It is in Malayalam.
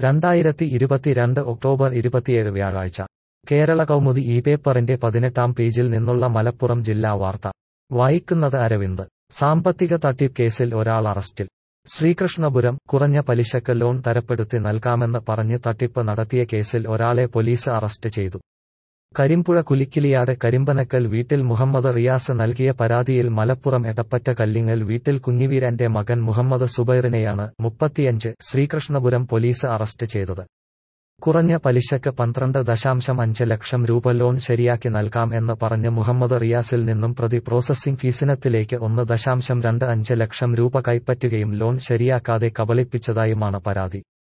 രണ്ടായിരത്തി ഇരുപത്തിരണ്ട് ഒക്ടോബർ ഇരുപത്തിയേഴ് വ്യാഴാഴ്ച കേരള കൗമുദി ഈ പേപ്പറിന്റെ പതിനെട്ടാം പേജിൽ നിന്നുള്ള മലപ്പുറം ജില്ലാ വാർത്ത വായിക്കുന്നത് അരവിന്ദ് സാമ്പത്തിക തട്ടിപ്പ് കേസിൽ ഒരാൾ അറസ്റ്റിൽ ശ്രീകൃഷ്ണപുരം കുറഞ്ഞ പലിശക്ക് ലോൺ തരപ്പെടുത്തി നൽകാമെന്ന് പറഞ്ഞ് തട്ടിപ്പ് നടത്തിയ കേസിൽ ഒരാളെ പോലീസ് അറസ്റ്റ് ചെയ്തു കരിമ്പുഴ കുലിക്കിലിയാട് കരിമ്പനക്കൽ വീട്ടിൽ മുഹമ്മദ് റിയാസ് നൽകിയ പരാതിയിൽ മലപ്പുറം എടപ്പറ്റ കല്ലിങ്ങൽ വീട്ടിൽ കുഞ്ഞിവീരന്റെ മകൻ മുഹമ്മദ് സുബൈറിനെയാണ് മുപ്പത്തിയഞ്ച് ശ്രീകൃഷ്ണപുരം പോലീസ് അറസ്റ്റ് ചെയ്തത് കുറഞ്ഞ പലിശക്ക് പന്ത്രണ്ട് ദശാംശം അഞ്ച് ലക്ഷം രൂപ ലോൺ ശരിയാക്കി നൽകാം എന്ന് പറഞ്ഞ് മുഹമ്മദ് റിയാസിൽ നിന്നും പ്രതി പ്രോസസ്സിംഗ് ഫീസിനത്തിലേക്ക് ഒന്ന് ദശാംശം രണ്ട് അഞ്ച് ലക്ഷം രൂപ കൈപ്പറ്റുകയും ലോൺ ശരിയാക്കാതെ കബളിപ്പിച്ചതായുമാണ് പരാതി